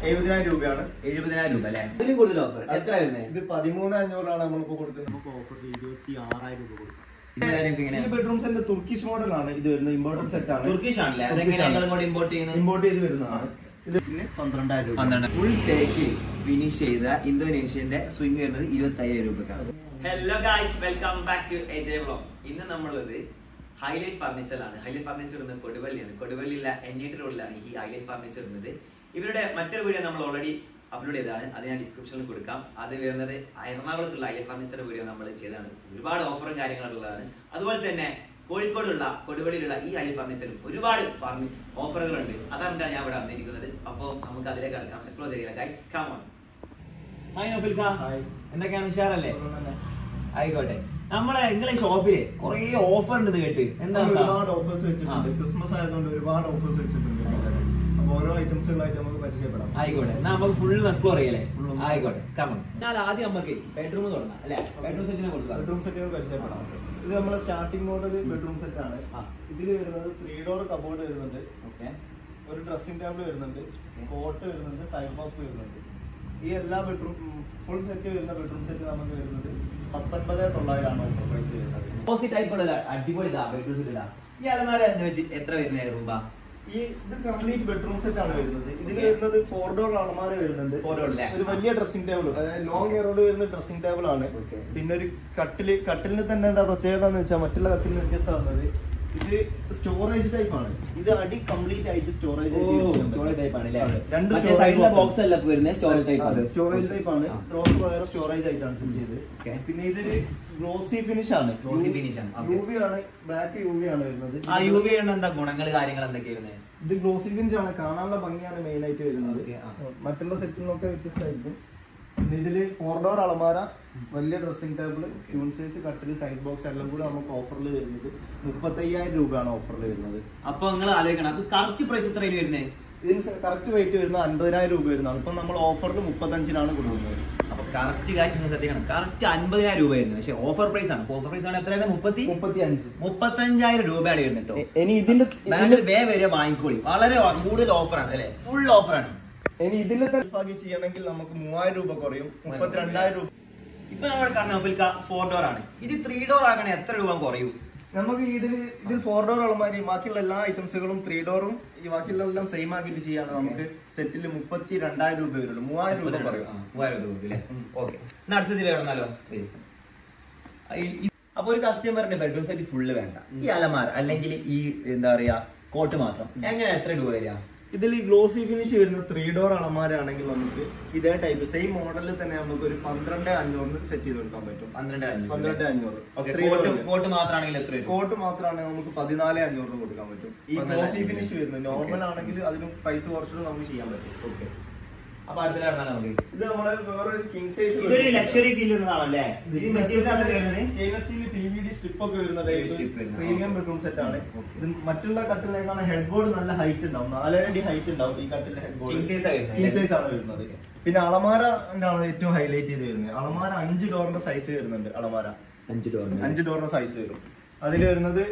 എഴുപതിനായിരം രൂപയാണ് എഴുപതിനായിരം രൂപ അല്ലേ ഇതിലും കൂടുതൽ ഓഫർ എത്ര വരുന്നത് ഇത് പതിമൂന്ന് അഞ്ഞൂറാണ് നമ്മളിപ്പോ കൊടുക്കുന്നത് നമുക്ക് ഓഫർ ഇരുപത്തി ആറായിരം രൂപ കൊടുക്കാം ഇങ്ങനെ ഈ ബെഡ്റൂം സെറ്റ് തുർക്കിഷ് മോഡലാണ് ഇത് വരുന്നത് ഇമ്പോർട്ടഡ് സെറ്റ് ആണ് തുർക്കിഷ് ആണല്ലേ അതെങ്ങനെ ഞങ്ങൾ ഇങ്ങോട്ട് ഇമ്പോർട്ട് ചെയ്യണം ഇമ്പോർട്ട് ചെയ്ത് വരുന്നതാണ് ഇത് പിന്നെ പന്ത്രണ്ടായിരം രൂപ പന്ത്രണ്ട് ഫുൾ ടേക്ക് ഫിനിഷ് ചെയ്ത ഇന്തോനേഷ്യന്റെ സ്വിംഗ് വരുന്നത് ഇരുപത്തി അയ്യായിരം രൂപക്കാണ് hello guys welcome back to A J vlogs ഇന്ന് നമ്മളുള്ളത് ഹൈലൈറ്റ് ഫർണിച്ചറിലാണ് ഹൈലൈറ്റ് ഫർണിച്ചർ ഇന്ന് കൊടുവള്ളിയാണ് കൊടുവള്ളിയിലെ എൻ ടി റോഡിലാണ് ഈ ഹൈലൈറ്റ് ഫർണിച്ചർ ഇരുന്നത് ഇവരുടെ മറ്റൊരു വീഡിയോ നമ്മൾ ഓൾറെഡി അപ്ലോഡ് ചെയ്തതാണ് അത് ഞാൻ ഡിസ്ക്രിപ്ഷനിൽ കൊടുക്കാം അത് വരുന്നത് എറണാകുളത്തുള്ള ഹൈലൈറ്റ് ഫർണിച്ചർ വീഡിയോ നമ്മൾ ചെയ്തതാണ് ഒരുപാട് ഓഫറും കാര്യങ്ങളൊക്കെ ഉള്ളതാണ് അതുപോലെ തന്നെ കോഴിക്കോടുള്ള കൊടുവള്ളിയിലുള്ള ഈ ഹൈലൈറ്റ് ഫർണിച്ചറും ഒരുപാട് ഫർമി ഓഫറുകളുണ്ട് അതാണ് ഞാൻ ഇവിടെ വന്നിരിക്കുന്നത് അപ്പോൾ നമുക്ക് അതിലേക്ക് കടക്കാം എക്സ്പ്ലോർ ചെയ്യാം ഗൈസ് കം ഓൺ ഹായ് നഫിൽക്ക Hi. എന്തൊക്കെയാണ് ഉഷാറല്ലേ ആയിക്കോട്ടെ നമ്മളെ നിങ്ങളെ ഷോപ്പില് കുറേ ഓഫർ ഉണ്ട് കേട്ട് എന്താ നമ്മൾ അവസ്ഥ? ഒരുപാട് ഓഫേഴ്സ് വെച്ചിട്ടുണ്ട് ആ. ക്രിസ്മസ് ആയതുകൊണ്ട് ഒരുപാട് ഓഫേഴ്സ് വെച്ചിട്ടുണ്ട് അപ്പൊ ഓരോ ഐറ്റംസുകളായിട്ട് നമുക്ക് പരിചയപ്പെടാം ആയിക്കോട്ടെ എന്നാ നമുക്ക് ഫുൾ എക്സ്പ്ലോർ ചെയ്യല്ലേ Full ഒന്ന് ആയിക്കോട്ടെ കമൺ എന്നാൽ ആദ്യം നമുക്ക് ബെഡ്റൂം തുടങ്ങാം അല്ലെ ബെഡ്റൂം സെറ്റിനെ കുറിച്ച് ബെഡ്റൂം സെറ്റുകൾ പരിചയപ്പെടാം ഇത് നമ്മളെ സ്റ്റാർട്ടിംഗ് മോഡൽ ബെഡ്റൂം സെറ്റ് ആണ് ആ. ഇതിൽ വരുന്നത് ത്രീ ഡോർ കബോർഡ് വരുന്നുണ്ട് ഓക്കെ ഒരു ഡ്രസ്സിംഗ് ടേബിൾ വരുന്നുണ്ട് കോട്ട് വരുന്നുണ്ട് സൈഡ് ബോക്സ് വരുന്നുണ്ട് ഈ എല്ലാ ബെഡ്റൂം ഫുൾ സെറ്റ് വരുന്ന ബെഡ്റൂം സെറ്റ് നമുക്ക് വരുന്നത് പത്തൊൻപത് തൊള്ളായിരമാണ് ഓഫർ പ്രൈസ് വരുന്നത് ഓപ്പോസിറ്റ് ടൈപ്പ് ഉള്ള അടിപൊളി ഇതാ ബെഡ്റൂം സെറ്റ് ഇതാ ഈ അലമാര എന്ന് വെച്ച് എത്ര വരുന്ന രൂപ ഈ ഇത് കംപ്ലീറ്റ് ബെഡ്റൂം സെറ്റ് ആണ് വരുന്നത് ഇതിൽ വരുന്നത് ഫോർ ഡോർ അളമാര വരുന്നുണ്ട് Four door അല്ലേ? ഒരു വലിയ ഡ്രസ്സിംഗ് ടേബിൾ അതായത് ലോങ് ഇയറോട് വരുന്ന ഡ്രസ്സിംഗ് ടേബിൾ ആണ് Okay. പിന്നെ ഒരു കട്ടില് കട്ടിലിന് തന്നെ എന്താ പ്രത്യേകത എന്ന് വെച്ചാൽ മറ്റുള്ള കട്ടിലിന് വ്യത്യസ്തമാകുന്നത് ഇത് സ്റ്റോറേജ് ടൈപ്പ് ആണ് ഇത് അടി കംപ്ലീറ്റ് ആയിട്ട് സ്റ്റോറേജ് സ്റ്റോറേജ് ടൈപ്പ് ആണ് അതെ. രണ്ട് രണ്ട് storage സൈഡിലെ box ബോക്സ് അല്ല ഇപ്പൊ വരുന്നത് സ്റ്റോറേജ് ടൈപ്പ് അതെ ആണ് സ്റ്റോറേജ് ടൈപ്പ് ആണ് ആ. ഡ്രോപ്പ് വേറെ സ്റ്റോറേജ് ആയിട്ടാണ് സെറ്റ് ചെയ്തത് Okay. പിന്നെ ഇതൊരു ഗ്ലോസി ഫിനിഷ് ആണ് Glossy finish ആണ്. Okay. യു വി ആണ് ബ്ലാക്ക് യു വി ആണ് വരുന്നത് ആ യു വി എന്താ ഗുണങ്ങൾ കാര്യങ്ങൾ എന്തൊക്കെയാണ് ഇത് ഗ്ലോസി ഫിനിഷ് ആണ് കാണാനുള്ള ഭംഗിയാണ് മെയിൻ ആയിട്ട് വരുന്നത് Okay, ആ. മറ്റുള്ള സെറ്റിൽ നിന്നൊക്കെ വ്യത്യസ്തമായിരിക്കും പിന്നെ ഇതില് ഫോർ ഡോർ അളമാര വലിയ ഡ്രസ്സിംഗ് ടേബിൾ ട്യൂൺ സൈസ് കട്ടില് സൈഡ് ബോക്സ് എല്ലാം കൂടെ നമുക്ക് ഓഫറിൽ വരുന്നത് മുപ്പത്തയ്യായിരം രൂപയാണ് ഓഫറിൽ വരുന്നത് അപ്പൊ നിങ്ങൾ ആലോചിക്കണം അപ്പൊ കറക്റ്റ് പ്രൈസ് എത്ര വരുന്നത് ഇതിന് കറക്റ്റ് റേറ്റ് വരുന്നത് അൻപതിനായിരം രൂപ വരുന്നതാണ് ഇപ്പം നമ്മൾ ഓഫറിൽ മുപ്പത്തഞ്ചിനാണ് കൊടുക്കുന്നത് അപ്പൊ കറക്റ്റ് കാശ് നിങ്ങൾ ശ്രദ്ധിക്കണം കറക്റ്റ് അൻപതിനായിരം രൂപ വരുന്നത് പക്ഷെ ഓഫർ പ്രൈസ് ആണ് ഓഫർ പ്രൈസ് ആണ് എത്രയാണ് മുപ്പത്തി മുപ്പത്തി അഞ്ച് മുപ്പത്തഞ്ചായിരം രൂപയാണ് വരുന്നത് കേട്ടോ ഇനി ഇതില് ബാങ്കിൽ വേ വരെ വാങ്ങിക്കോളി വളരെ കൂടുതൽ ഓഫറാണ് അല്ലെ ഫുൾ ഓഫറാണ് ഇനി ഇതിൽ തന്നെ ചെയ്യണമെങ്കിൽ നമുക്ക് മൂവായിരം രൂപ കുറയും മുപ്പത്തിരണ്ടായിരം രൂപ ഇപ്പൊ നമ്മൾ കാണുന്ന ഫോർ ഡോർ ആണ് ഇത് ത്രീ ഡോർ ആക്കണേ എത്ര രൂപ കുറയും നമുക്ക് ഇതിൽ ഇതിൽ ഫോർ ഡോർ അളമാരി ബാക്കിയുള്ള എല്ലാ ഐറ്റംസുകളും ത്രീ ഡോറും ഈ ബാക്കിയുള്ള എല്ലാം സെയിം ആക്കിയിട്ട് ചെയ്യാണ് നമുക്ക് സെറ്റിൽ മുപ്പത്തി രണ്ടായിരം രൂപ വരുള്ളൂ മൂവായിരം രൂപ കുറയും ആ, മൂവായിരം രൂപ അല്ലേ ഓക്കെ എന്നാ അടുത്തതിൽ എവിടെന്നാലോ അപ്പൊ ഒരു കസ്റ്റമറിന്റെ ബെഡ്റൂം സെറ്റ് ഫുള്ള് വേണ്ട ഈ അലമാര അല്ലെങ്കിൽ ഈ എന്താ പറയാ കോട്ട് മാത്രം എങ്ങനെ എത്ര രൂപ വരിക ഇതിൽ ഈ ഗ്ലോസി ഫിനിഷ് വരുന്ന ത്രീ ഡോർ അളമാരാണെങ്കിൽ നമുക്ക് ഇതേ ടൈപ്പ് സെയിം മോഡലിൽ തന്നെ നമുക്ക് ഒരു പന്ത്രണ്ട് അഞ്ഞൂറിന് സെറ്റ് ചെയ്ത് കൊടുക്കാൻ പറ്റും പന്ത്രണ്ട് പന്ത്രണ്ട് അഞ്ഞൂറ് അഞ്ഞൂറ് ഓക്കെ Three door കോട്ട് ല്. കോട്ട് മാത്രമാണെങ്കിൽ എത്ര വരും കോട്ട് മാത്രമാണ് നമുക്ക് പതിനാല് അഞ്ഞൂറിന് കൊടുക്കാൻ പറ്റും ഈ പതിനാല് ഗ്ലോസി അഞ്ഞൂറ്. ഫിനിഷ് വരുന്നത് നോർമൽ ആണെങ്കിൽ അതിന് പ്രൈസ് കുറച്ചുകൂടെ നമുക്ക് ചെയ്യാൻ പറ്റും ഓക്കെ അപ്പൊ അടുത്ത നമുക്ക് ഇത് നമ്മളെ വേറൊരു കിങ് സൈസ് ഇതൊരു ലക്ഷറി ഫീൽ വരുന്നതാണല്ലേ ഇത് മെറ്റീരിയൽസ് ആണ് വരുന്നത് stainless steel P V D strip ഒക്കെ വരുന്ന Strip വരുന്ന, പ്രീമിയം ബെഡ്റൂം സെറ്റ് ആണ് ഇത് മറ്റുള്ള കട്ടിലേക്കാണ് ഹെഡ് ബോർഡ് നല്ല ഹൈറ്റ് ഉണ്ടാവും നാലര അടി ഹൈറ്റ് ഉണ്ടാവും ഈ കട്ടിലെ ഹെഡ് ബോർഡ് King size ആ വരുന്നത്. കിങ് സൈസ് ആണ് വരുന്നത് പിന്നെ അളമാര ആണ് ഏറ്റവും ഹൈലൈറ്റ് ചെയ്ത് വരുന്നത് അളമാര അഞ്ച് ഡോറിന്റെ സൈസ് വരുന്നുണ്ട് അളമാര അഞ്ച് ഡോർ അഞ്ച് ഡോറിന്റെ സൈസ് വരും അതിൽ വരുന്നത്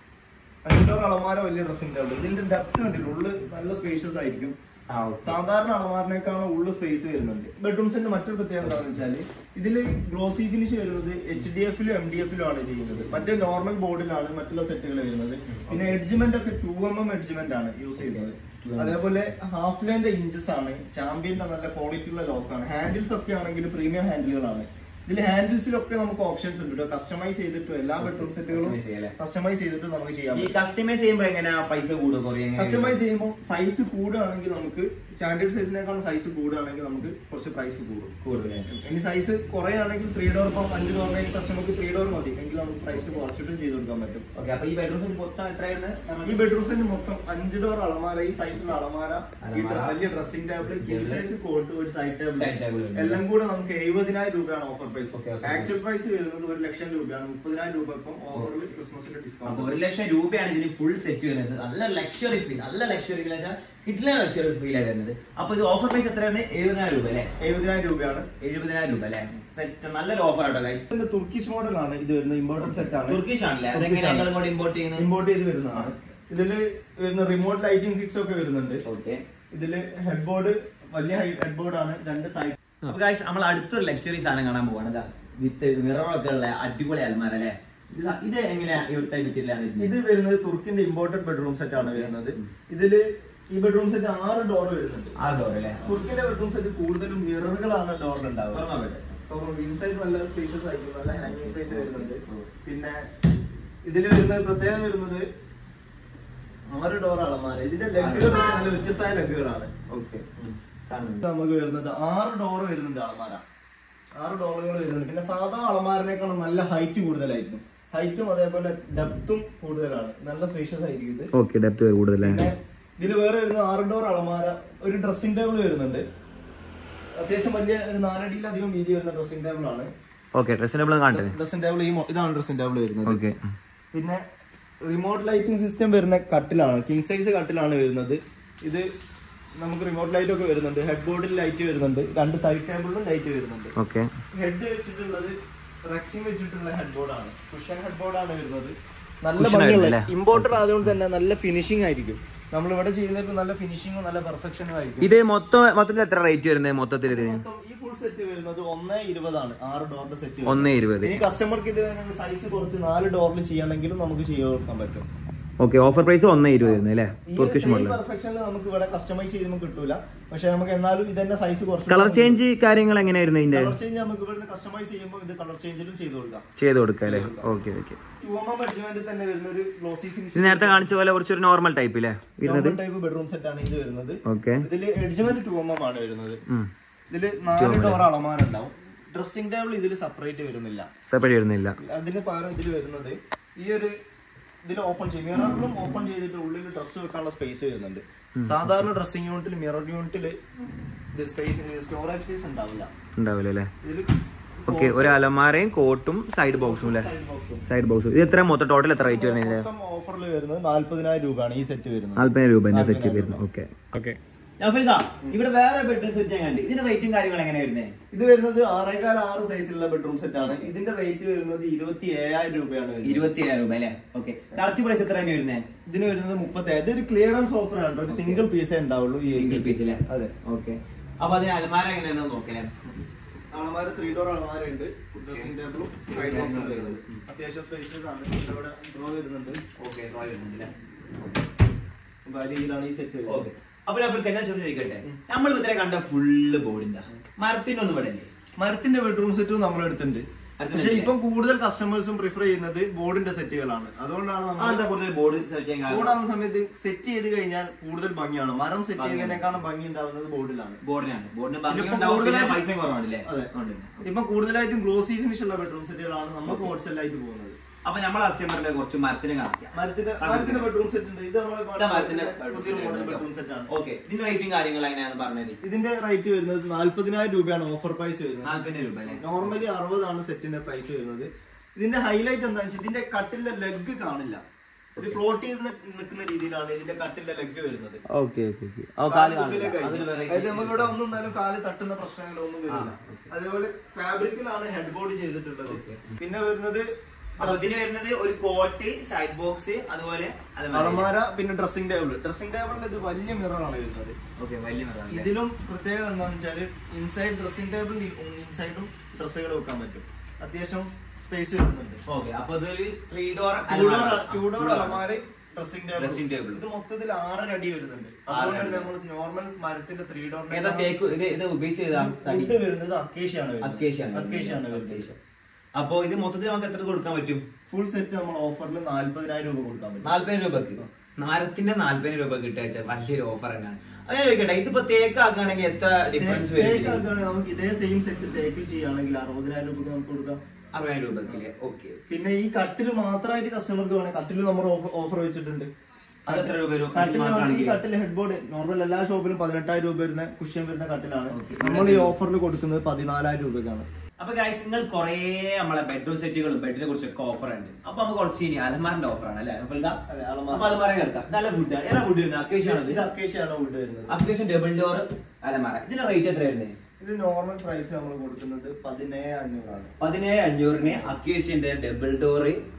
അഞ്ച് ഡോർ അളമാര വലിയ ഡ്രസ്സിംഗ് ടേബിൾ ഇതിന്റെ ഡെപ്ത് കണ്ടില്ല ഉള്ളു നല്ല സ്പേഷ്യസ് ആയിരിക്കും ആ ഓക്കെ സാധാരണ അളമാറിനേക്കാളും ഉള്ള സ്പേസ് വരുന്നുണ്ട് ബെഡ്റൂംസിന്റെ മറ്റൊരു പ്രത്യേകത എന്താണെന്ന് വെച്ചാൽ ഇതിൽ ഗ്ലോസി ഫിനിഷ് വരുന്നത് എച്ച് ഡി എഫിലും എം ഡി എഫിലും ആണ് ചെയ്യുന്നത് മറ്റേ നോർമൽ ബോർഡിലാണ് മറ്റുള്ള സെറ്റുകൾ വരുന്നത് പിന്നെ എഡ്ജ്മെന്റ് ഒക്കെ ടു എം എം എഡ്ജ്മെന്റ് ആണ് യൂസ് ചെയ്യുന്നത് 2mm. അതേപോലെ ഹാഫ് ലൈന്റെ ഇഞ്ചസ് ആണ് ചാമ്പ്യന്റെ നല്ല ക്വാളിറ്റി ഉള്ള ലോക്കാണ് ഹാൻഡിൽസ് ഒക്കെ ആണെങ്കിൽ പ്രീമിയം ഹാൻഡിലുകളാണ് ഇതിൽ ഹാൻഡിൽസിലൊക്കെ നമുക്ക് ഓപ്ഷൻസ് ഉണ്ട് കസ്റ്റമൈസ് ചെയ്തിട്ടും എല്ലാ ബെഡ്റൂം സെറ്റുകളും Customize ചെയ്യാല്ലേ? കസ്റ്റമൈസ് ചെയ്തിട്ട് നമുക്ക് ചെയ്യാൻ ഈ പറ്റും കസ്റ്റമൈസ് ചെയ്യുമ്പോ എങ്ങനെയാ പൈസ കൂടുക കുറയും കസ്റ്റമൈസ് ചെയ്യുമ്പോൾ സൈസ് കൂടുകയാണെങ്കിൽ നമുക്ക് സ്റ്റാൻഡേർഡ് സൈസിനേക്കാളും സൈസ് കൂടുകയാണെങ്കിൽ നമുക്ക് കുറച്ച് പ്രൈസ് കൂടും കൂടുതലേ ഇനി സൈസ് കുറയാണെങ്കിൽ ത്രീ ഡോർ ഇപ്പം അഞ്ച് ഡോറിനായി കസ്റ്റമർക്ക് ത്രീ ഡോർ മതി എങ്കിൽ നമുക്ക് പ്രൈസ് കുറച്ചിട്ടും ചെയ്ത് കൊടുക്കാൻ പറ്റും ഓക്കെ അപ്പൊ ഈ ബെഡ്റൂം മൊത്തം എത്രയാണ് ഈ ബെഡ്റൂംസിന് മൊത്തം അഞ്ച് ഡോർ അളമാര ഈ സൈസിലുള്ള അളമാര ഈ അലമാര. വലിയ dressing table king size cot ഒരു സൈഡ് Side table ടേബിൾ ഉണ്ട്. എല്ലാം കൂടെ നമുക്ക് എഴുപതിനായിരം രൂപയാണ് offer price Okay, offer actual price വരുന്നത് ഒരു ലക്ഷം രൂപയാണ് മുപ്പതിനായിരം രൂപ ഇപ്പം ഓഫറിൽ ക്രിസ്മസിന്റെ അപ്പൊ ഡിസ്കൗണ്ട് ഒരു ലക്ഷം രൂപയാണ് ഇതിന് ഫുൾ സെറ്റ് വരുന്നത് നല്ല ലക്ഷറി ഫീൽ നല്ല ലക്ഷറി ഫീൽ വെച്ചാൽ കിട്ടില്ല ലക്ഷറി ഫീലാണ് വരുന്നത് അപ്പൊ ഇത് ഓഫർ പ്രൈസ് എത്രയാണ് എഴുപതിനായിരം രൂപ അല്ലേ എഴുപതിനായിരം രൂപയാണ് എഴുപതിനായിരം രൂപ അല്ലേ സെറ്റ് നല്ലൊരു ഓഫർ ആട്ടോ guys. ഇതിന്റെ തുർക്കിഷ് മോഡലാണ് ഇത് വരുന്നത് ഇമ്പോർട്ടഡ് സെറ്റ് ആണ് തുർക്കിഷ് ആണല്ലേ തുർക്കിഷ് അതെങ്ങനെ ആണ്. ഞങ്ങൾ ഇങ്ങോട്ട് ഇമ്പോർട്ട് ചെയ്യുന്നത് ഇമ്പോർട്ട് ചെയ്ത് വരുന്നതാണ് ഇതില് വരുന്ന റിമോട്ട് ലൈറ്റിംഗ് സിക്സ് ഒക്കെ വരുന്നുണ്ട് ഓക്കെ ഇതില് ഹെഡ് ബോർഡ് വലിയ ഹെഡ് ബോർഡ് ആണ് രണ്ട് സൈഡ് അപ്പൊ ഗൈസ് നമ്മൾ അടുത്തൊരു ലക്ഷറി സാധനം കാണാൻ പോവാണ് ഇതാ വിത്ത് മിററൊക്കെ ഉള്ള അടിപൊളി അൽമാര അല്ലേ ഇത് സ- ഇത് എങ്ങനെയാ ഇവിടുത്തെ വിറ്റിലാണ് ഇത് വരുന്നത് തുർക്കിന്റെ ഇമ്പോർട്ടഡ് ബെഡ്റൂം സെറ്റ് ആണ് വരുന്നത് ഇതില് ഈ ബെഡ്റൂം സെറ്റ് ആറ് ഡോർ വരുന്നുണ്ട് ആ ഡോർ അല്ലേ തുർക്കിന്റെ ബെഡ്റൂം സെറ്റ് കൂടുതലും മിററുകളാണ് ഡോറിൽ ഉണ്ടാവുക തുറന്നാ പറ്റും. ഇൻസൈഡ് നല്ല സ്പേഷ്യസ് ആയിരിക്കും നല്ല ഹാങ്ങിങ് സ്പേസ് വരുന്നുണ്ട് പിന്നെ ഇതിൽ വരുന്നത് പ്രത്യേകം വരുന്നത് ആറ് ഡോർ അളമാര ഇതിന്റെ ലെഗുകൾ നല്ല വ്യത്യസ്തമായ ലെഗുകളാണ് ഓക്കെ ഇത് നമുക്ക് വരുന്നത് ആറ് ഡോർ വരുന്നുണ്ട് അളമാര ആറ് ഡോറുകൾ വരുന്നുണ്ട് പിന്നെ സാധാ അളമാരനേക്കാളും നല്ല ഹൈറ്റ് കൂടുതലായിരിക്കും ഹൈറ്റും അതേപോലെ ഡെപ്തും കൂടുതലാണ് നല്ല സ്പേഷ്യസ് ആയിരിക്കും ഇത് ഓക്കെ ഡെപ്ത് കൂടുതലേ പിന്നെ ഇതിൽ വേറെ വരുന്ന ആറ് ഡോർ അളമാര ഒരു ഡ്രസ്സിംഗ് ടേബിൾ വരുന്നുണ്ട് അത്യാവശ്യം വലിയ ഒരു നാലടിയിലധികം വീതി വരുന്ന ഡ്രസ്സിംഗ് ടേബിൾ ആണ് ഓക്കെ ഡ്രസ്സിന്റെ കാണട്ടെ ഡ്രസ്സിംഗ് ടേബിൾ ഈ മോ- ഇതാണ് ഡ്രസ്സിംഗ് ടേബിൾ വരുന്നത് ഓക്കെ പിന്നെ റിമോട്ട് ലൈറ്റിംഗ് സിസ്റ്റം വരുന്ന കട്ടിലാണ് കിങ് സൈസ് കട്ടിലാണ് വരുന്നത് ഇത് നമുക്ക് റിമോട്ട് ലൈറ്റ് ഒക്കെ വരുന്നുണ്ട് ഹെഡ് ബോർഡിൽ ലൈറ്റ് വരുന്നുണ്ട് രണ്ട് സൈഡ് ടേബിളിലും ലൈറ്റ് വരുന്നുണ്ട് ഓക്കെ ഹെഡ് വെച്ചിട്ടുള്ളത് റെക്സിംഗ് വെച്ചിട്ടുള്ള ഹെഡ് ബോർഡാണ് കുഷൻ ഹെഡ് ബോർഡാണ് വരുന്നത് നല്ല Cushion ഭംഗിയുള്ള ആയിരുന്നല്ലേ? ഇമ്പോർട്ടഡ് ആയതുകൊണ്ട് തന്നെ നല്ല ഫിനിഷിംഗ് ആയിരിക്കും നമ്മൾ ഇവിടെ ചെയ്യുന്നത് നല്ല ഫിനിഷിങ്ങും നല്ല പെർഫെക്ഷനും ആയിരിക്കും ഇത് മൊത്തം മൊത്തത്തിൽ എത്ര റേറ്റ് വരുന്നത് മൊത്തത്തിൽ ഇതിന് മൊത്തം ഈ ഫുൾ സെറ്റ് വരുന്നത് ഒന്നേ ഇരുപതാണ് ആറ് ഡോറിന്റെ സെറ്റ് ഒന്ന് ഇരുപത് ഇനി കസ്റ്റമർക്ക് ഇത് സൈസ് കുറച്ച് നാല് ഡോറിൽ ചെയ്യണമെങ്കിലും നമുക്ക് ചെയ്ത് കൊടുക്കാൻ പറ്റും ഓക്കെ ഓഫർ പ്രൈസ് ഒന്ന് ഇരുപത് വരുന്നത് അല്ലേ തുർക്കിഷ് മോഡൽ പെർഫെക്ഷനിൽ നമുക്ക് ഇവിടെ കസ്റ്റമൈസ് ചെയ്ത് നമുക്ക് കിട്ടൂല പക്ഷെ നമുക്ക് എന്നാലും ഇതന്നെ സൈസ് കുറച്ച് കളർ ചേഞ്ച് കാര്യങ്ങൾ എങ്ങനെയായിരുന്നു ഇതിന്റെ കളർ ചേഞ്ച് നമുക്ക് ഇവിടെ കസ്റ്റമൈസ് ചെയ്യുമ്പോൾ ഇത് കളർ ചേഞ്ചിലും ചെയ്ത് കൊടുക്കാം ചെയ്ത് കൊടുക്കുക അല്ലേ okay okay two M M adjustment തന്നെ വരുന്ന ഒരു ഗ്ലോസി ഇത് ഫിനിഷ് നേരത്തെ കാണിച്ച പോലെ കുറച്ചൊരു നോർമൽ ടൈപ്പ് അല്ലേ വരുന്നത് ടൈപ്പ് ബെഡ്റൂം സെറ്റ് ആണ് ഇത് വരുന്നത് ഓക്കെ ഇതിൽ എഡ്ജ്മെന്റ് ടു എം എം ആണ് വരുന്നത് ഇതിൽ നാല് ഡോർ അളമാരുണ്ടാവും ഡ്രസ്സിംഗ് ടേബിൾ ഇതിൽ സെപ്പറേറ്റ് വരുന്നില്ല സെപ്പറേറ്റ് വരുന്നില്ല അതിന് പകരം ഇതിൽ വരുന്നത് ഈ ഒരു ഇതിൽ ഓപ്പൺ ചെയ്യും മിററിലും ഓപ്പൺ ചെയ്തിട്ട് ഉള്ളിൽ ഡ്രസ്സ് വെക്കാനുള്ള സ്പേസ് വരുന്നുണ്ട് സാധാരണ ഡ്രസ്സിംഗ് യൂണിറ്റിൽ മിറർ യൂണിറ്റിൽ ഇത് സ്പേസ് സ്റ്റോറേജ് സ്പേസ് ഉണ്ടാവില്ല ഉണ്ടാവില്ല അല്ലേ ഇതിൽ ഓക്കെ ഒരു അലമാരയും കോട്ടും സൈഡ് ബോക്സും അല്ലേ സൈഡ് ബോക്സും സൈഡ് ബോക്സും ഇത് എത്ര മൊത്തം ടോട്ടൽ എത്ര റേറ്റ് വരുന്നത് ഇതിന്റെ മൊത്തം ഓഫറിൽ വരുന്നത് നാല്പതിനായിരം രൂപയാണ് ഈ സെറ്റ് വരുന്നത് നാല്പതിനായിരം രൂപ തന്നെ സെറ്റ് വരുന്നത് ഓക്കെ ഓക്കെ ഇവിടെ വേറെ ബെഡ്റൂം സെറ്റ് ഞാൻ കണ്ടു ഇതിന്റെ റേറ്റും കാര്യങ്ങളും എങ്ങനെ വരുന്നത് ഇത് വരുന്നത് ആറേകാൽ ആറ് സൈസിലുള്ള ബെഡ്റൂം സെറ്റ് ആണ് ഇതിന്റെ റേറ്റ് വരുന്നത് ഇരുപത്തി ഏഴായിരം രൂപയാണ് വരുന്നത്. ഇരുപത്തി ഏഴായിരം രൂപ അല്ലേ ഓക്കെ കറക്റ്റ് പ്രൈസ് എത്ര തന്നെ വരുന്നത് ഇതിന് വരുന്നത് മുപ്പത്തി ഇതൊരു ക്ലിയറൻസ് ഓഫർ ആണ് ഒരു സിംഗിൾ പീസേ ഉണ്ടാവുള്ളൂ ഈ സിംഗിൾ പീസ് അല്ലേ അതെ ഓക്കെ അപ്പൊ അതിന് അലമാര എങ്ങനെയാണെന്ന് നോക്കലേ അളമാര ത്രീ ഡോർ അളമാരുണ്ട് ഡ്രസ്സിംഗ് ടേബിളും സൈഡ് ബോക്സും വരുന്നത് അത്യാവശ്യം സ്പേഷ്യസ് ആണ് ഇവിടെ ഡ്രോ വരുന്നുണ്ട് ഓക്കെ അപ്പൊ ആ രീതിയിലാണ് ഈ സെറ്റ് വരുന്നത് ഓക്കെ അപ്പൊ ഞാൻ ഞാൻ ചോദ്യം ചോദിക്കട്ടെ നമ്മൾ ഇത്ര കണ്ട ഫുള്ള് ബോർഡിന്റെ മരത്തിനൊന്നും ഇവിടെ ഇല്ലേ മരത്തിന്റെ ബെഡ്റൂം സെറ്റും നമ്മൾ എടുത്തിട്ടുണ്ട് പക്ഷെ ഇപ്പം കൂടുതൽ കസ്റ്റമേഴ്സും പ്രിഫർ ചെയ്യുന്നത് ബോർഡിന്റെ സെറ്റുകളാണ് അതുകൊണ്ടാണ് ആ, നമ്മൾ എന്താ കൂടുതൽ ബോർഡ് സെർച്ച് ചെയ്യാൻ കാരണം ബോർഡാവുന്ന സമയത്ത് സെറ്റ് ചെയ്ത് കഴിഞ്ഞാൽ കൂടുതൽ ഭംഗിയാണ് മരം സെറ്റ് ചെയ്യുന്നതിനേക്കാളും ഭംഗി ഉണ്ടാവുന്നത് ബോർഡിലാണ് ബോർഡിനാണ് ബോർഡിന് ഇതിപ്പോ ഭംഗി ഉണ്ടാവും പിന്നെ കൂടുതലായിട്ട് പൈസയും കുറവാണല്ലേ അതെ. ഉണ്ട്. ഇപ്പൊ കൂടുതലായിട്ടും ഗ്ലോസി ഫിനിഷ് ഉള്ള ബെഡ്റൂം സെറ്റുകളാണ് നമുക്ക് ഹോൾസെയിലായിട്ട് പോകുന്നത് അപ്പൊ നമ്മൾ കസ്റ്റമറിന്റെ കുറച്ച് മരത്തിന് കാണിക്കാം മരത്തിന്റെ മരത്തിന്റെ ബെഡ്റൂം സെറ്റ് ഉണ്ട് ഇത് നമ്മളെ ഇതാ മരത്തിന്റെ പുതിയൊരു മോഡൽ ബെഡ്റൂം സെറ്റ് ആണ് ഓക്കെ ഇതിന്റെ റേറ്റും കാര്യങ്ങളും എങ്ങനെയാണെന്ന് പറഞ്ഞത് ഇതിന്റെ റേറ്റ് വരുന്നത് നാല്പതിനായിരം രൂപയാണ് ഓഫർ പ്രൈസ് വരുന്നത് നാല്പതിനായിരം രൂപ അല്ലേ നോർമലി അറുപതാണ് സെറ്റിന്റെ പ്രൈസ് വരുന്നത് ഇതിന്റെ ഹൈലൈറ്റ് എന്താണെന്ന് വെച്ചാൽ ഇതിന്റെ കട്ടിലെ ലെഗ് കാണില്ല ഒരു ഫ്ലോട്ട് ചെയ്ത് നിൽക്കുന്ന രീതിയിലാണ് ഇതിന്റെ കട്ടിലെ ലെഗ് വരുന്നത് ഓക്കെ ഓക്കെ ഓക്കെ കാല് ഉള്ളിലേക്ക് ആയിരിക്കും. അതായത് നമുക്ക് ഇവിടെ ഒന്നും എന്തായാലും കാല് തട്ടുന്ന പ്രശ്നങ്ങളോ ഒന്നും വരില്ല അതേപോലെ ഫാബ്രിക്കിലാണ് ഹെഡ് ബോർഡ് ചെയ്തിട്ടുള്ളത് പിന്നെ വരുന്നത് അപ്പൊ ഇതിന് വരുന്നത് ഒരു കോട്ട് സൈഡ് ബോക്സ് അതുപോലെ അളമാര പിന്നെ ഡ്രസ്സിംഗ് ടേബിൾ ഡ്രസ്സിംഗ് ടേബിളിൽ ഇത് വലിയ മിററാണ് വരുന്നത് ഓക്കെ വലിയ മരം ഇതിലും പ്രത്യേകത എന്താണെന്ന് വെച്ചാല് ഇൻസൈഡ് ഡ്രസ്സിംഗ് ടേബിളിൽ ഇൻസൈഡും ഡ്രസ്സുകൾ വെക്കാൻ പറ്റും അത്യാവശ്യം സ്പേസ് വരുന്നുണ്ട് ഓക്കെ അപ്പൊ ഇതൊരു ത്രീ ഡോർ ടൂഡോർ അലമാര ഡ്രസ്സിംഗ് Dressing ടേബിൾ table. ഇത് മൊത്തത്തിൽ ആറര അടി വരുന്നുണ്ട് ആറര അതുകൊണ്ട് അടി. നമ്മൾ നോർമൽ മരത്തിന്റെ ത്രീ ഡോർ ഏതാ തേക്ക് ഇത് ഇത് ഉപയോഗിച്ചതാ തടി വുഡ് വരുന്നത് അക്കേഷ്യാണ് അക്കേഷ്യാണ് അക്കേഷ്യാണ് അക്കേഷ്യ അപ്പൊ ഇത് മൊത്തത്തിൽ നമുക്ക് എത്ര കൊടുക്കാൻ പറ്റും ഫുൾ സെറ്റ് നമ്മൾ ഓഫറിൽ നാല്പതിനായിരം രൂപ കൊടുക്കാൻ പറ്റും നാല്പതിനായിരം രൂപക്ക് മരത്തിന്റെ നാല്പതിനായിരം രൂപ കിട്ടുക വെച്ചാൽ വലിയൊരു ഓഫർ തന്നെയാണ് അത് ഞാൻ ചോദിക്കട്ടെ ഇതിപ്പോ തേക്കാക്കുകയാണെങ്കിൽ എത്ര ഡിഫറൻസ് വരും തേക്ക് ആക്കുകയാണെങ്കിൽ നമുക്ക് ഇതേ സെയിം സെറ്റ് തേക്കിൽ ചെയ്യുകയാണെങ്കിൽ അറുപതിനായിരം രൂപ നമുക്ക് കൊടുക്കാം അറുപതിനായിരം രൂപക്കില്ലേ ഓക്കെ പിന്നെ ഈ കട്ടില് മാത്രമായിട്ട് കസ്റ്റമർക്ക് വേണേ കട്ടില് നമ്മൾ ഓഫർ വെച്ചിട്ടുണ്ട് അത് എത്ര രൂപ വരും കട്ടില് ഈ മാത്രമാണെങ്കിൽ കട്ടില് ഹെഡ് ബോർഡ് നോർമൽ എല്ലാ ഷോപ്പിലും പതിനെട്ടായിരം രൂപ വരുന്ന കുഷ്യൻ വരുന്ന കട്ടിലാണ് നമ്മൾ ഈ ഓഫറിൽ കൊടുക്കുന്നത് പതിനാലായിരം രൂപക്കാണ് അപ്പൊ ഗൈസ് നിങ്ങൾ കുറെ നമ്മളെ ബെഡ്റൂം സെറ്റുകളും ബെഡിനെ കുറിച്ചൊക്കെ ഓഫർ ഉണ്ട് അപ്പൊ നമുക്ക് കുറച്ച് ഇനി അലമാറിന്റെ ഓഫർ ആണ് അല്ലേ ഫുൽഗ? അതെ, അലമാര. അപ്പൊ അലമാര കേൾക്കാം നല്ല ഫുഡാണ് ഏതാ ഫുഡ് വരുന്നത് അത്യാവശ്യം ആണ് ഇത് അക്കേഷ്യാണ് വുഡ് വരുന്നത് അത്യാവശ്യം ഡബിൾ ഡോർ അലമാര ഇതിന്റെ റേറ്റ് എത്ര വരുന്നത് ഇത് നോർമൽ പ്രൈസ് നമ്മൾ കൊടുക്കുന്നത് പതിനേഴ് അഞ്ഞൂറാണ് പതിനേഴ് അഞ്ഞൂറിന് അക്വേഷ്യന്റെ ഡബിൾ ഡോർ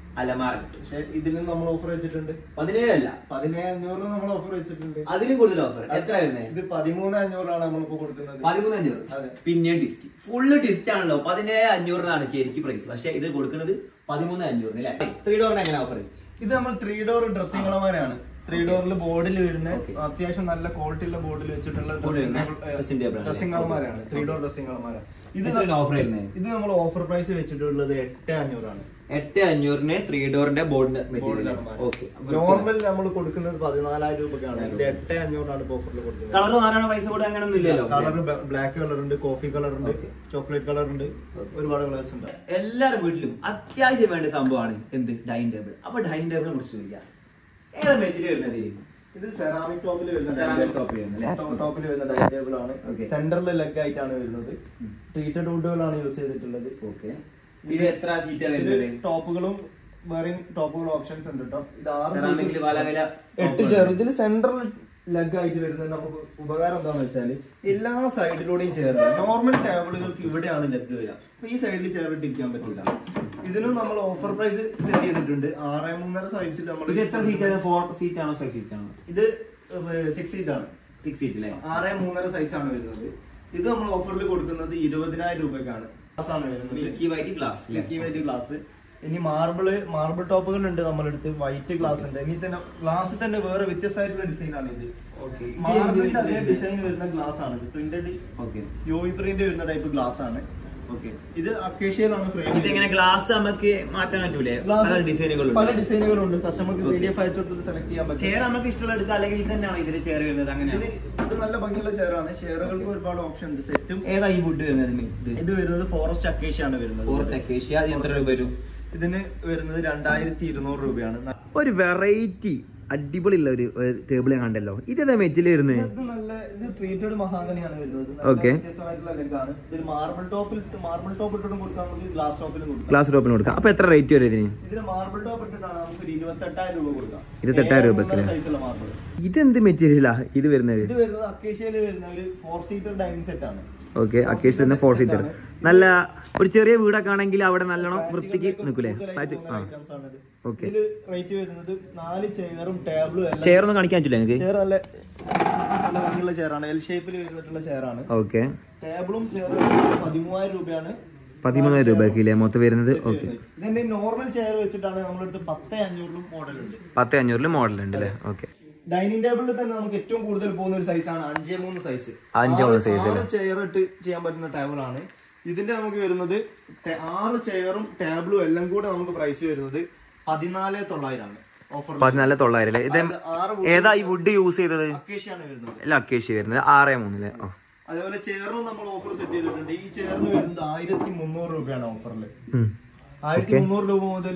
അലമാര കിട്ടും പക്ഷെ ഇതിന് നമ്മൾ ഓഫർ വെച്ചിട്ടുണ്ട് പതിനേഴ് അല്ല പതിനേഴ് അഞ്ഞൂറിന് നമ്മൾ ഓഫർ വെച്ചിട്ടുണ്ട് അതിലും കൂടുതൽ ഓഫർ എത്ര വരുന്നത് ഇത് പതിമൂന്ന് അഞ്ഞൂറാണ് നമ്മളിപ്പോ കൊടുക്കുന്നത് പതിമൂന്ന് അഞ്ഞൂറ് അതെ. പിന്നെ ഡിസ്റ്റ് ഫുള്ള് ഡിസ്റ്റ് ആണല്ലോ പതിനേഴ് അഞ്ഞൂറിനാണ് എനിക്ക് പ്രൈസ് പക്ഷെ ഇത് കൊടുക്കുന്നത് പതിമൂന്ന് അഞ്ഞൂറിന് അല്ലേ ത്രീ ഡോറിന് എങ്ങനെ ഓഫർ ഇത് നമ്മൾ ത്രീ ഡോർ ഡ്രസ്സിംഗ് അളമാരാണ് ത്രീ ഡോറിൽ ബോർഡിൽ വരുന്ന Okay. അത്യാവശ്യം നല്ല ക്വാളിറ്റി ഉള്ള ബോർഡിൽ വെച്ചിട്ടുള്ള Board വരുന്ന dressing table ആണ് ഡ്രസ്സിംഗ് അല്ലേ? അളമാരാണ് ത്രീ ഡോർ ഡ്രസ്സിംഗ് അളമാര ഇത് ഇതിന് ഓഫർ വരുന്നത് ഇത് നമ്മൾ ഓഫർ പ്രൈസ് വെച്ചിട്ടുള്ളത് എട്ട് അഞ്ഞൂറാണ് എട്ട് അഞ്ഞൂറിന് ത്രീ ഡോറിന്റെ ബോർഡിന്റെ ബോർഡിൽ മെറ്റീരിയൽ ഓക്കെ നോർമൽ നമ്മൾ കൊടുക്കുന്നത് പതിനാലായിരം രൂപക്കാണ് ഇത് എട്ട് അഞ്ഞൂറാണ് ഇപ്പൊ ഓഫറിൽ കൊടുക്കുന്നത് കളർ മാറാണ് പൈസ കൂടെ അങ്ങനെ ഒന്നും ഇല്ലല്ലോ കളർ ബ്ലാക്ക് കളർ ഉണ്ട് കോഫി കളർ ഉണ്ട് Okay. ചോക്ലേറ്റ് കളർ ഉണ്ട് ഒരുപാട് കളേഴ്സ് ഉണ്ട് എല്ലാവരുടെ വീട്ടിലും അത്യാവശ്യം വേണ്ട സംഭവമാണ് എന്ത് ഡൈനിങ് ടേബിൾ അപ്പൊ ഡൈനിങ് ടേബിളിനെ കുറിച്ച് ചോദിക്കാം ഏതാ മെറ്റീരിയൽ വരുന്നത് ഇത് സെറാമിക് ടോപ്പിൽ വരുന്ന Ceramic top വരുന്ന അല്ലേ? ടോപ്പിൽ വരുന്ന ഡൈനിങ് ടേബിൾ ആണ് Okay. സെന്ററിൽ ലെഗ് ആയിട്ടാണ് വരുന്നത് ട്രീറ്റഡ് വുഡുകളാണ് യൂസ് ചെയ്തിട്ടുള്ളത് ഓക്കെ ഇത് എത്ര സീറ്റാ ഇത് വരുന്നത് ടോപ്പുകളും വേറെ ടോപ്പുകളും ഓപ്ഷൻസ് ഉണ്ട് കേട്ടോ ഇത് ആറ് Ceramic ല് പല പല എട്ട് top ചെയർ ഇതിൽ സെൻട്രൽ ലെഗ് ആയിട്ട് വരുന്നത് നമുക്ക് ഉപകാരം എന്താണെന്ന് വെച്ചാൽ എല്ലാ സൈഡിലൂടെയും ചെയർ നോർമൽ ടേബിളുകൾക്ക് ഇവിടെയാണ് ലെഗ് വരിക അപ്പൊ ഈ സൈഡിൽ ചെയർ ഇട്ടിരിക്കാൻ പറ്റില്ല ഇതിനും നമ്മൾ ഓഫർ പ്രൈസ് സെറ്റ് ചെയ്തിട്ടുണ്ട് ആറ് മൂന്നര സൈസിൽ നമ്മൾ ഇത് എത്ര സീറ്റ് ഫോർ സീറ്റ് ആണോ ഫൈവ് സീറ്റ് ആണോ ഇത് സിക്സ് സീറ്റ് ആണ് സിക്സ് സീറ്റ് അല്ലേ ആറ് മൂന്നര സൈസ് ആണ് വരുന്നത് ഇത് നമ്മൾ ഓഫറിൽ കൊടുക്കുന്നത് ഇരുപതിനായിരം രൂപയ്ക്കാണ് ഗ്ലാസ് ആണ് വരുന്നത് മിൽക്കി വൈറ്റ് ഗ്ലാസ് അല്ലേ മിൽക്കി വൈറ്റ് ഗ്ലാസ് ഇനി മാർബിള് മാർബിൾ ടോപ്പുകൾ ഉണ്ട് നമ്മളടുത്ത് വൈറ്റ് ഗ്ലാസ് ഉണ്ട് ഇനി തന്നെ ഗ്ലാസ് തന്നെ വേറെ വ്യത്യസ്തമായിട്ടുള്ള ഡിസൈൻ ആണ് ഇത് ഓക്കെ മാർബിളിന്റെ അതേ ഡിസൈൻ വരുന്ന ഗ്ലാസ് ആണ് printed okay U V print വരുന്ന ടൈപ്പ് ഗ്ലാസ് ആണ് ഓക്കെ ഇത് അക്കേഷ്യയിലാണ് ഫ്രെയിം ഇതെങ്ങനെ ഗ്ലാസ് നമുക്ക് മാറ്റാൻ പറ്റൂലേ ഗ്ലാസ് പല ഡിസൈനുകൾ പല ഡിസൈനുകളുണ്ട് കസ്റ്റമർക്ക് പി ഡി എഫ് അയച്ചെടുത്തിട്ട് സെലക്ട് ചെയ്യാൻ പറ്റും ചെയർ നമുക്ക് ഇഷ്ടമുള്ള എടുക്കാം അല്ലെങ്കിൽ ഇത് തന്നെയാണോ ഇതിൽ ചെയർ വരുന്നത് ഇതിന് അങ്ങനെയാണ് ഇത് നല്ല ഭംഗിയുള്ള ചെയറാണ് ഷെയറുകൾക്ക് ഒരുപാട് ഓപ്ഷൻ ഉണ്ട് സെറ്റും ഏതാ ഈ വുഡ് വരുന്നത് ഇത് ഇത് വരുന്നത് ഫോറസ്റ്റ് അക്കേഷ്യ ആണ് വരുന്നത് ഫോർത്ത് അക്കേഷ്യ അത് എത്ര രൂപ വരും ഇതിന് വരുന്നത് രണ്ടായിരത്തി ഇരുന്നൂറ് രൂപയാണ് ഒരു വെറൈറ്റി അടിപൊളിയുള്ള ഒരു ടേബിൾ ഞാൻ കണ്ടല്ലോ ഇതേതാ മെറ്റിൽ വരുന്നത് ഇത് നല്ല ഇത് ട്രീറ്റഡ് മഹാഗണിയാണ് വരുന്നത് ഇത് Okay. നല്ല വ്യത്യസ്തമായിട്ടുള്ള ലെഗാണ് ഇതിൽ മാർബിൾ ടോപ്പിൽ മാർബിൾ ടോപ്പ് ഇട്ടിട്ടും കൊടുക്കാൻ നമുക്ക് ഗ്ലാസ് ടോപ്പിലും കൊടുക്കാം ഗ്ലാസ് ടോപ്പിന് കൊടുക്കാം അപ്പൊ എത്ര റേറ്റ് വരും ഇതിന് ഇതിന് മാർബിൾ ടോപ്പ് ഇട്ടിട്ടാണ് നമുക്ക് ഒരു ഇരുപത്തെട്ടായിരം രൂപ കൊടുക്കാം ഇരുപത്തെട്ടായിരം രൂപയ്ക്ക് സൈസുള്ള മാർബിൾ ഇതെന്ത് മെറ്റീരിയലാ ഇത് വരുന്നത് ഇത് വരുന്നത് അക്കേഷ്യയിൽ വരുന്ന ഒരു ഫോർ സീറ്റർ ഡൈനിങ് സെറ്റ് ആണ് ഓക്കെ അക്കേഷ് തന്നെ ഫോർ സീറ്റർ നല്ല ഒരു ചെറിയ വീടൊക്കെ ആണെങ്കിൽ അവിടെ നല്ലോണം വൃത്തിക്ക് നിൽക്കൂലേ ഫ്ലാറ്റ് ആ Okay. ഇതില് റേറ്റ് വരുന്നത് നാല് ചെയറും ടേബിളും എല്ലാം ചെയർ ഒന്നും കാണിക്കാൻ പറ്റില്ല എനിക്ക് ചെയർ നല്ല നല്ല ഭംഗിയുള്ള ചെയറാണ് എൽ ഷേപ്പിൽ വരുന്നിട്ടുള്ള ചെയറാണ് ഓക്കെ ടേബിളും ചെയറും പതിമൂവായിരം രൂപയാണ് പതിമൂന്നായിരം രൂപയ്ക്കില്ലേ മൊത്തം വരുന്നത് ഓക്കെ ഇതിന്റെ നോർമൽ ചെയർ വെച്ചിട്ടാണ് നമ്മളടുത്ത് പത്ത് അഞ്ഞൂറിലും മോഡൽ ഉണ്ട് പത്ത് അഞ്ഞൂറിൽ മോഡൽ ഉണ്ട് അല്ലേ ഓക്കെ ഡൈനിങ് ടേബിളിൽ തന്നെ നമുക്ക് ഏറ്റവും കൂടുതൽ പോകുന്ന ഒരു സൈസാണ് അഞ്ചേ മൂന്ന് സൈസ് അഞ്ചേ മൂന്ന് size അല്ലേ? ചെയർ ഇട്ട് ചെയ്യാൻ പറ്റുന്ന ടേബിളാണ് ഇതിന്റെ നമുക്ക് വരുന്നത് ടെ- ആറ് ചെയറും ടേബിളും എല്ലാം കൂടെ നമുക്ക് പ്രൈസ് വരുന്നത് പതിനാല് തൊള്ളായിരമാണ് ഓഫർ പതിനാല് തൊള്ളായിരം അല്ലേ ഇത് ആറ് ഏതാ ഈ വുഡ് യൂസ് ചെയ്തത് അക്കേഷ്യാണ് വരുന്നത് അല്ല അക്കേഷ്യ വരുന്നത് ആറേ മൂന്നില്ലേ ഓ അതേപോലെ ചെയറിനും നമ്മൾ ഓഫർ സെറ്റ് ചെയ്തിട്ടുണ്ട് ഈ ചെയറിന് വരുന്നത് ആയിരത്തി മുന്നൂറ് രൂപയാണ് ഓഫറിൽ ഉം. ആയിരത്തി മുന്നൂറ് രൂപ മുതൽ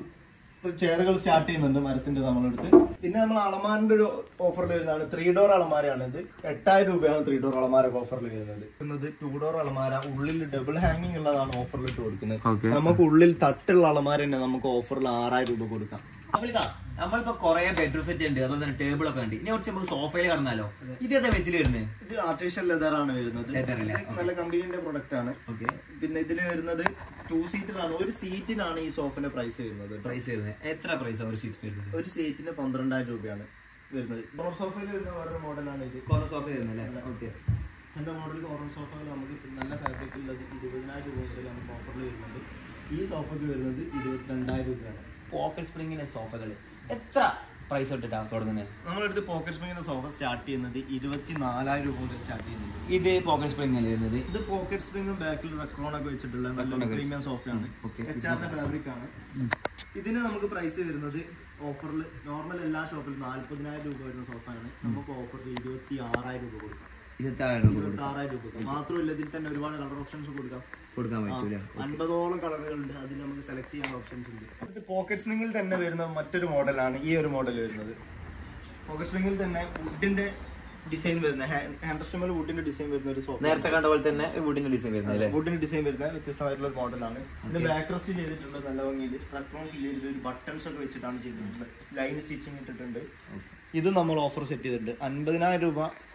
ചെയറുകൾ സ്റ്റാർട്ട് ചെയ്യുന്നുണ്ട് മരത്തിന്റെ നമ്മളെടുത്ത് പിന്നെ നമ്മൾ അളമാറിന്റെ ഒരു ഓഫറിൽ വരുന്നതാണ് ത്രീ ഡോർ അളമാരയാണ് ഇത് എട്ടായിരം രൂപയാണ് ത്രീ ഡോർ അളമാരൊക്കെ ഓഫറിൽ വരുന്നത് ടു ഡോർ അളമാര ഉള്ളിൽ ഡബിൾ ഹാങ്ങിങ് ഉള്ളതാണ് ഓഫറിൽ ഇട്ട് കൊടുക്കുന്നത് Okay. നമുക്ക് ഉള്ളിൽ തട്ടുള്ള അളമാര തന്നെ നമുക്ക് ഓഫറിൽ ആറായിരം രൂപ കൊടുക്കാം നമ്മളിപ്പോ കൊറേ ബെഡ്റൂം സെറ്റ് ഉണ്ട് അതുപോലെ തന്നെ ടേബിൾ ഒക്കെ ഉണ്ട് ഇനി കുറച്ച് നമുക്ക് സോഫയിൽ കടന്നാലോ ഇത് ഏതാ വെച്ചിൽ വരുന്നത് ഇത് ആർട്ടിഫിഷ്യൽ ലെതർ ആണ് വരുന്നത് Leather അല്ലേ? ഇത് നല്ല കമ്പനീന്റെ പ്രൊഡക്റ്റ് ആണ് ഓക്കെ പിന്നെ ഇതിൽ വരുന്നത് ടു സീറ്റിനാണ് ഒരു സീറ്റിനാണ് ഈ സോഫിന്റെ പ്രൈസ് വരുന്നത് പ്രൈസ് വരുന്നത് എത്ര പ്രൈസ് ഒരു സീറ്റ് വരുന്നത് ഒരു സീറ്റിന് പന്ത്രണ്ടായിരം രൂപയാണ് വരുന്നത് കോർണർ സോഫയിൽ വരുന്ന വേറൊരു മോഡലാണ് ഇത് കോർണർ സോഫ വരുന്നല്ലേ ഓക്കെ എന്റെ മോഡൽ കോർണർ സോഫകൾ നമുക്ക് നല്ല ഫാബ്രിക് ഉള്ളത് ഇരുപതിനായിരം രൂപ മുതൽ നമുക്ക് ഓഫറിൽ വരുന്നുണ്ട് ഈ സോഫയ്ക്ക് വരുന്നത് ഇരുപത്തിരണ്ടായിരം രൂപയാണ് പോക്കറ്റ് സ്പ്രിങ്ങിന്റെ സോഫകൾ എത്ര പ്രൈസ് തൊട്ടിട്ടാണ് തുടങ്ങുന്നത് നമ്മളെടുത്ത് പോക്കറ്റ് സ്പ്രിങ്ങിന്റെ സോഫ സ്റ്റാർട്ട് ചെയ്യുന്നത് ഇരുപത്തി നാലായിരം രൂപ മുതൽ സ്റ്റാർട്ട് ചെയ്യുന്നുണ്ട് ഇത് പോക്കറ്റ് സ്പ്രിംഗ് അല്ലേ വരുന്നത് ഇത് പോക്കറ്റ് സ്പ്രിങ്ങും ബാക്കിൽ റെക്രോൺ ഒക്കെ വെച്ചിട്ടുള്ള നല്ല Recron ഒക്കെ പ്രീമിയം സോഫയാണ് Okay. എച്ച് ആറിന്റെ ഫാബ്രിക് ആണ് ഇതിന് നമുക്ക് പ്രൈസ് വരുന്നത് ഓഫറിൽ നോർമൽ എല്ലാ ഷോപ്പിലും നാല്പതിനായിരം രൂപ വരുന്ന സോഫയാണ് നമുക്ക് ഓഫറിൽ ഇരുപത്തി ആറായിരം രൂപ കൊടുക്കാം ഇരുപത്തായിരം രൂപ ഇരുപത്തി ആറായിരം രൂപ കൊടുക്കാം മാത്രമല്ല ഇതിൽ തന്നെ ഒരുപാട് കളർ ഓപ്ഷൻസ് കൊടുക്കാം കൊടുക്കാൻ പറ്റൂല അൻപതോളം കളറുകളുണ്ട് അതിൽ നമുക്ക് സെലക്ട് ചെയ്യാൻ ഓപ്ഷൻസ് ഉണ്ട് ഇത് പോക്കറ്റ് സ്പ്രിങ്ങിൽ തന്നെ വരുന്ന മറ്റൊരു മോഡലാണ് ഈ ഒരു മോഡൽ വരുന്നത് പോക്കറ്റ് സ്പ്രിങ്ങിൽ തന്നെ വുഡിന്റെ ഡിസൈൻ വരുന്ന ഹാൻഡ്രസ്റ്റമൽ വുഡിന്റെ ഡിസൈൻ വരുന്ന ഒരു സോഫ നേരത്തെ കണ്ട പോലെ തന്നെ വുഡിന്റെ ഡിസൈൻ വരുന്നത് അല്ലേ വുഡിന്റെ ഡിസൈൻ വരുന്ന വ്യത്യസ്തമായിട്ടുള്ള ഒരു മോഡലാണ് ഇതിന്റെ ബാക്ക് റെസ്റ്റ് ചെയ്തിട്ടുണ്ട് നല്ല ഭംഗിയിൽ റെക്രോൺ ഫിൽ ചെയ്തിട്ട് ബട്ടൺസ് ഒക്കെ വെച്ചിട്ടാണ് ചെയ്തിട്ടുള്ളത് ലൈൻ സ്റ്റിച്ചിങ് ഇട്ടിട്ടുണ്ട് ഇത് നമ്മൾ ഓഫർ സെറ്റ് ചെയ്തിട്ടുണ്ട് അൻപതിനായിരം രൂപ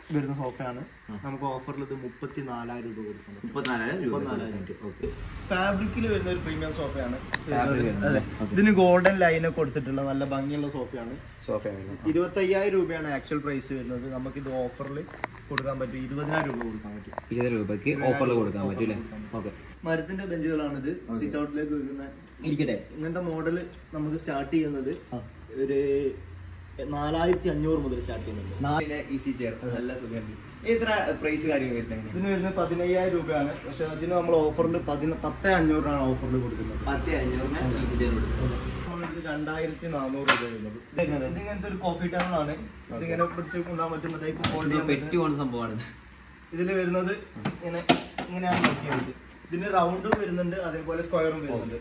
വരുന്ന സോഫയാണ് നമുക്ക് ഓഫറിൽ ഇത് മുപ്പത്തി നാലായിരം രൂപ കൊടുക്കുന്നത് മുപ്പത്തിനാലായിരം രൂപ മുപ്പത്തിനാലായിരം ഓക്കെ ഫാബ്രിക്കിൽ വരുന്ന ഒരു പ്രീമിയം സോഫയാണ് Fabric വരുന്നത്. അതെ ഇതിന് ഗോൾഡൻ ലൈനൊക്കെ കൊടുത്തിട്ടുള്ള നല്ല ഭംഗിയുള്ള സോഫയാണ് സോഫ ഇരുപത്തയ്യായിരം രൂപയാണ് ആക്ച്വൽ പ്രൈസ് വരുന്നത് നമുക്ക് ഇത് ഓഫറിൽ കൊടുക്കാൻ പറ്റും ഇരുപതിനായിരം രൂപ കൊടുക്കാൻ പറ്റും ഇരുപത് രൂപയ്ക്ക് ഓഫറിൽ കൊടുക്കാൻ പറ്റും അല്ലേ ഓക്കെ മരത്തിന്റെ ബെഞ്ചുകളാണിത് സിറ്റ് ഔട്ടിലേക്ക് വെക്കുന്ന ഇരിക്കട്ടെ ഇങ്ങനത്തെ മോഡൽ നമുക്ക് സ്റ്റാർട്ട് ചെയ്യുന്നത് ഒരു നാലായിരത്തി അഞ്ഞൂറ് മുതൽ സ്റ്റാർട്ട് ചെയ്യുന്നുണ്ട് നാലിലെ ഈസി ചെയർ നല്ല സുഖമുണ്ട് എത്ര പ്രൈസ് കാര്യങ്ങൾ വരുന്നത് ഇതിന് വരുന്നത് പതിനയ്യായിരം രൂപയാണ് പക്ഷെ അതിന് നമ്മൾ ഓഫറിൽ പതിന പത്ത് അഞ്ഞൂറിനാണ് ഓഫറിൽ കൊടുക്കുന്നത് പത്ത് അഞ്ഞൂറിന് ഈസി ചെയർ കൊടുക്കും നമ്മളിത് രണ്ടായിരത്തി നാനൂറ് രൂപ വരുന്നത് ഇത് ഇങ്ങനത്തെ ഒരു കോഫി ടേബിൾ ആണ് ഇതിങ്ങനെ പിടിച്ച് കൊണ്ടുപോകാൻ പറ്റുന്ന ടൈപ്പ് ഹോൾഡ് ചെയ്യാൻ പെറ്റി പോകുന്ന സംഭവമാണ് ഇതിൽ വരുന്നത് ഇങ്ങനെ ഇങ്ങനെയാണ് നോക്കിയത് ഇതിന് റൗണ്ടും വരുന്നുണ്ട് അതേപോലെ സ്ക്വയറും വരുന്നുണ്ട്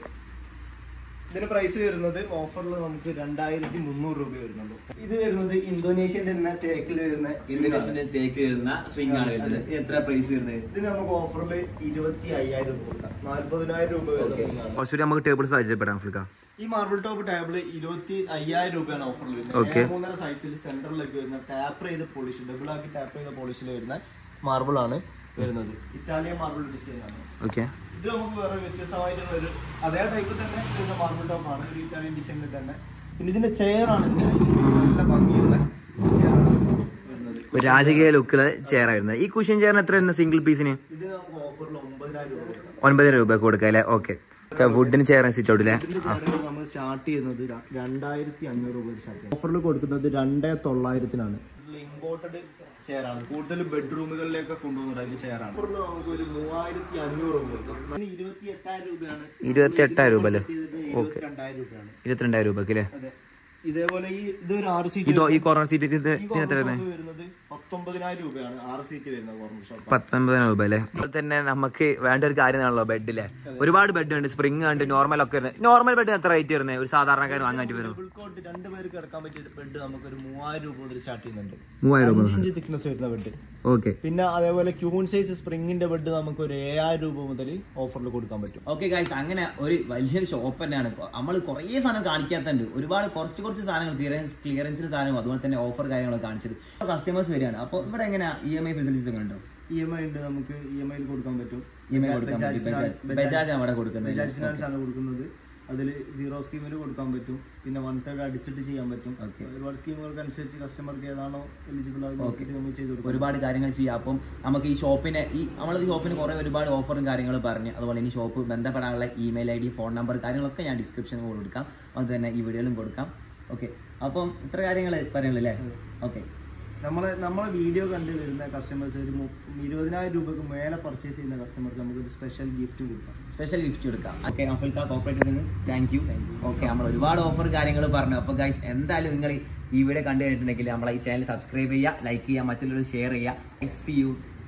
ഇതിന് പ്രൈസ് വരുന്നത് ഓഫറിൽ നമുക്ക് രണ്ടായിരത്തി മുന്നൂറ് രൂപ വരുന്നുള്ളൂ ഇത് വരുന്നത് ഇന്തോനേഷ്യന്റെ തന്നെ തേക്കിൽ വരുന്ന swing ആണ്. ഇന്റർനാഷണൽ തേക്ക് വരുന്ന സ്വിംഗ് ആണ് വരുന്നത് ഇത് എത്ര പ്രൈസ് വരുന്നത് ഇതിന് നമുക്ക് ഓഫറിൽ ഇരുപത്തി അയ്യായിരം രൂപ കൊടുക്കാം നാല്പതിനായിരം രൂപ വരുന്ന swing ആണ്. കുറച്ചുകൂടി നമുക്ക് ടേബിൾസ് പരിചയപ്പെടാം ഫ്ലിക്ക ഈ മാർബിൾ ടോപ്പ് ടേബിള് ഇരുപത്തി അയ്യായിരം രൂപയാണ് ഓഫറിൽ വരുന്നത് Okay. ഏഴ് മൂന്നര സൈസിൽ സെന്ററിലേക്ക് വരുന്ന ടാപ്പ് ചെയ്ത് പോളിഷ് ഡബിൾ ആക്കി ടാപ്പ് ചെയ്ത പോളിഷിൽ വരുന്ന മാർബിൾ ആണ് വരുന്നത് ഇറ്റാലിയൻ മാർബിൾ ഡിസൈൻ ആണ് ഓക്കെ ഇത് നമുക്ക് വേറെ വ്യത്യസ്തമായിട്ടുള്ള ഒരു അതേ ടൈപ്പ് തന്നെ വരുന്ന മാർബിൾ ടോപ്പ് ആണ് ഒരു ഇറ്റാലിയൻ ഡിസൈനിൽ തന്നെ പിന്നെ ഇതിന്റെ ചെയർ ആണ് ഇതിന്റെ നല്ല ഭംഗിയുള്ള ചെയർ ആണ് വരുന്നത് ഒരു രാജകീയ ലുക്കിലെ ചെയർ ആയിരുന്നു ഈ കുഷ്യൻ ചെയറിന് എത്ര വരുന്ന സിംഗിൾ പീസിന് ഇത് നമുക്ക് ഓഫറിൽ ഒമ്പതിനായിരം രൂപ കൊടുക്കാം ഒൻപത് രൂപ കൊടുക്കാം അല്ലേ ഓക്കെ വുഡിന് ചെയർ സിറ്റ് ഔട്ടില്ലേ ഇതിന്റെ ചെയറുകൾ നമ്മൾ സ്റ്റാർട്ട് ചെയ്യുന്നത് ര- രണ്ടായിരത്തി അഞ്ഞൂറ് രൂപ സ്റ്റാർട്ട് ചെയ്യും ഓഫറിൽ കൊടുക്കുന്നത് രണ്ടേ തൊള്ളായിരത്തിനാണ് ഇമ്പോർട്ടഡ് ചെയർ ആണ് കൂടുതൽ ബെഡ്റൂമുകളിലേക്ക് കൊണ്ടുപോകുന്ന ടൈപ്പ് ചെയർ ആണ് ഓഫറിൽ നമുക്ക് ഒരു മൂവായിരത്തി അഞ്ഞൂറ് രൂപ കൊടുക്കാം ഇതിന് ഇരുപത്തി എട്ടായിരം രൂപയാണ് ഇരുപത്തി എട്ടായിരം രൂപ അല്ലേ ഇരുപത്തി രണ്ടായിരം രൂപയാണ് ഇരുപത്തിരണ്ടായിരം രൂപക്ക് അല്ലേ അതെ ഇതേപോലെ ഈ ഇതൊരു ആറ് സീറ്റ് ഇതോ ഈ കോർണർ സീറ്റ് ഇത് ഈ ഇതിന് എത്ര corner വരുന്നത് shop വരുന്നത് പത്തൊമ്പതിനായിരം രൂപയാണ് ആറ് സീറ്റ് വരുന്ന കോർണർ ഷോപ്പ് പത്തൊൻപതിനായിരം രൂപ അല്ലേ അതുപോലെ തന്നെ നമുക്ക് വേണ്ട ഒരു കാര്യമാണല്ലോ ബെഡിലെ ഒരുപാട് ബെഡ് ഉണ്ട് സ്പ്രിംഗ് ഉണ്ട് നോർമൽ ഒക്കെ വരുന്നത് നോർമൽ ബെഡ് എത്ര റേറ്റ് വരുന്നത് ഒരു സാധാരണക്കാരൻ വാങ്ങാൻ പറ്റി വരും ഡബിൾ കോട്ട് രണ്ട് പേർക്ക് കിടക്കാൻ പറ്റിയ ബെഡ് നമുക്ക് ഒരു മൂവായിരം രൂപ മുതൽ സ്റ്റാർട്ട് ചെയ്യുന്നുണ്ട് മൂവായിരം രൂപ അഞ്ച് ഇഞ്ച് തിക്നെസ് വരുന്ന ബെഡ് ഓക്കെ പിന്നെ അതേപോലെ ക്യൂൺ സൈസ് സ്പ്രിങ്ങിന്റെ ബെഡ് നമുക്ക് ഒരു ഏഴായിരം രൂപ മുതൽ ഓഫറിൽ കൊടുക്കാൻ പറ്റും ഓക്കെ ഗൈസ് അങ്ങനെ ഒരു വലിയൊരു ഷോപ്പ് തന്നെയാണ് നമ്മൾ കുറേ സാധനം കാണിക്കാത്തുണ്ട് ഒരുപാട് കുറച്ച് കുറച്ച് സാധനങ്ങൾ ക്ലിയറൻസ് ക്ലിയറൻസിൽ സാധനവും അതുപോലെ തന്നെ ഓഫർ കാര്യങ്ങളൊക്കെ കാണിച്ചത് കസ്റ്റമേഴ്സ് വരികയാണ് അപ്പോൾ ഇവിടെ എങ്ങനെ ഇ എം ഐ ഫെസിലിറ്റീസ് ഒക്കെ ഉണ്ടോ ഇ എം ഐ ഉണ്ട് നമുക്ക് ഇ എം ഐയിൽ കൊടുക്കാൻ പറ്റും ഇ എം ഐ കൊടുക്കാൻ പറ്റും ബജാജ് ബജാജ് ആണ് ഇവിടെ കൊടുക്കുന്നത് ബജാജ് ഫിനാൻസ് ആണ് കൊടുക്കുന്നത് അതിൽ സീറോ സ്കീമിൽ കൊടുക്കാൻ പറ്റും പിന്നെ വൺ തേർഡ് അടിച്ചിട്ട് ചെയ്യാൻ പറ്റും ഒരുപാട് സ്കീമുകൾക്ക് അനുസരിച്ച് കസ്റ്റമർക്ക് ഏതാണോ എലിജിബിൾ ആയി നോക്കിയിട്ട് നമ്മൾ ചെയ്ത് കൊടുക്കും ഒരുപാട് കാര്യങ്ങൾ ചെയ്യാം അപ്പം നമുക്ക് ഈ ഷോപ്പിനെ ഈ നമ്മൾ ഈ ഷോപ്പിന് കുറേ ഒരുപാട് ഓഫറും കാര്യങ്ങളും പറഞ്ഞ് അതുപോലെ ഇനി ഷോപ്പ് ബന്ധപ്പെടാനുള്ള email I D phone number കാര്യങ്ങളൊക്കെ ഞാൻ ഡിസ്ക്രിപ്ഷനിൽ കൊടുക്കാം അത് തന്നെ ഈ വീഡിയോയിലും കൊടുക്കാം ഓക്കെ അപ്പം ഇത്ര കാര്യങ്ങൾ പറയുള്ളൂ അല്ലേ ഓക്കെ നമ്മളെ നമ്മളെ വീഡിയോ കണ്ട് വരുന്ന കസ്റ്റമേഴ്സ് ഒരു മു- ഇരുപതിനായിരം രൂപക്ക് മേലെ പർച്ചേസ് ചെയ്യുന്ന കസ്റ്റമർക്ക് നമുക്ക് ഒരു സ്പെഷ്യൽ ഗിഫ്റ്റ് കൊടുക്കാം സ്പെഷ്യൽ ഗിഫ്റ്റ് കൊടുക്കാം ഓക്കെ അഫിൽക്ക കോപ്പറേറ്റീവ് നിന്ന് താങ്ക് യു ഓക്കെ നമ്മൾ ഒരുപാട് ഓഫർ കാര്യങ്ങൾ പറഞ്ഞു അപ്പോൾ ഗൈസ് എന്തായാലും നിങ്ങൾ ഈ വീഡിയോ കണ്ടു കഴിഞ്ഞിട്ടുണ്ടെങ്കിൽ നമ്മളെ ഈ ചാനൽ സബ്സ്ക്രൈബ് ചെയ്യുക ലൈക്ക് ചെയ്യുക മറ്റുള്ളവർ ഷെയർ ചെയ്യുക സി യു